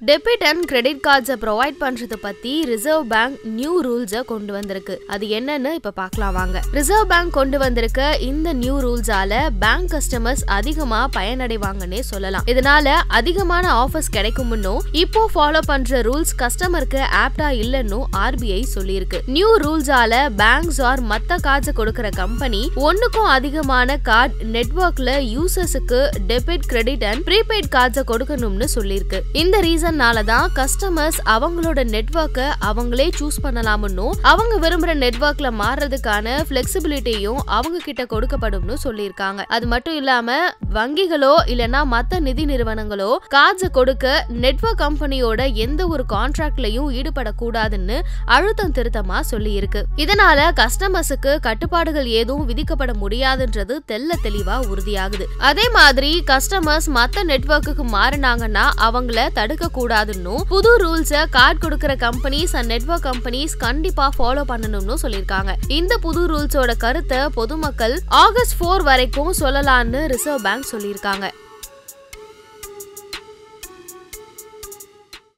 debit and credit கார்ட்ஸை provide பண்றத பத்தி ரிசர்வ் பேங்க் நியூ ரூல்ஸை கொண்டு வந்திருக்கு அது என்னன்னு இப்ப பார்க்கலாம் வாங்க ரிசர்வ் பேங்க் கொண்டு வந்திருக்க இந்த நியூ ரூல்ஸால பேங்க் கஸ்டமர்ஸ் அதிகமா பயனடைவாங்கன்னே சொல்லலாம் இதனால அதிகமான ஆஃபர்ஸ் கிடைக்கும்னு இப்போ ஃபாலோ பண்ற ரூல்ஸ் கஸ்டமருக்கு ஆப்டா இல்லன்னு ஆர்பிஐ சொல்லியிருக்கு நியூ ரூல்ஸால பேங்க்ஸ் ஆர் மத்த கார்ட்ஸ் கொடுக்கிற கம்பெனி ஒண்ணுக்கும் அதிகமான கார்டு நெட்வொர்க்ல யூசர்ஸுக்கு டெபிட் கிரெடிட் அண்ட் ப்ரீபெய்ட் கார்ட்ஸை கொடுக்கணும்னு சொல்லியிருக்கு இந்த ரீசன்னால தான் கஸ்டமர்ஸ் அவங்களோட நெட்வொர்க்கை அவங்களே சூஸ் பண்ணலாம்னு அவங்க விரும்புற நெட்வொர்க்ல மாறுறதுக்கான பிளெக்சிபிலிட்டியும் அவங்க கிட்ட கொடுக்கப்படும்னு சொல்லியிருக்காங்க அது மட்டும் இல்லாம வங்கிகளோ இல்லனா மத்த நிதி நிறுவனங்களோ கார்ட்ஸை கொடுக்க நெட்வொர்க் கம்பெனியோட எந்த ஒரு கான்ட்ராக்ட்லயும் ஈடுபடக்கூடாதுன்னு அழுத்தம் திருத்தமா சொல்லியிருக்கு இதனால கஸ்டமர்ஸுக்கு கட்டுப்பாடுகள் எதுவும் விதிக்கப்பட முடியாதுன்றது தெல்ல தெளிவா உறுதியாகுது அதே மாதிரி கஸ்டமர்ஸ் மத்த நெட்வொர்க்குக்கு மாறினாங்கன்னா அவங்கள தடுக்க கூடாதுன்னு புது ரூல்ஸ கார்டு கொடுக்கிற கம்பெனிஸ் அண்ட் நெட்வொர்க் கம்பெனிஸ் கண்டிப்பா ஃபாலோ பண்ணணும்னு சொல்லியிருக்காங்க இந்த புது ரூல்ஸோட கருத்தை பொதுமக்கள் ஆகஸ்ட் ஃபோர் வரைக்கும் சொல்லலாம்னு ரிசர்வ் பேங்க் சொல்லியிருக்காங்க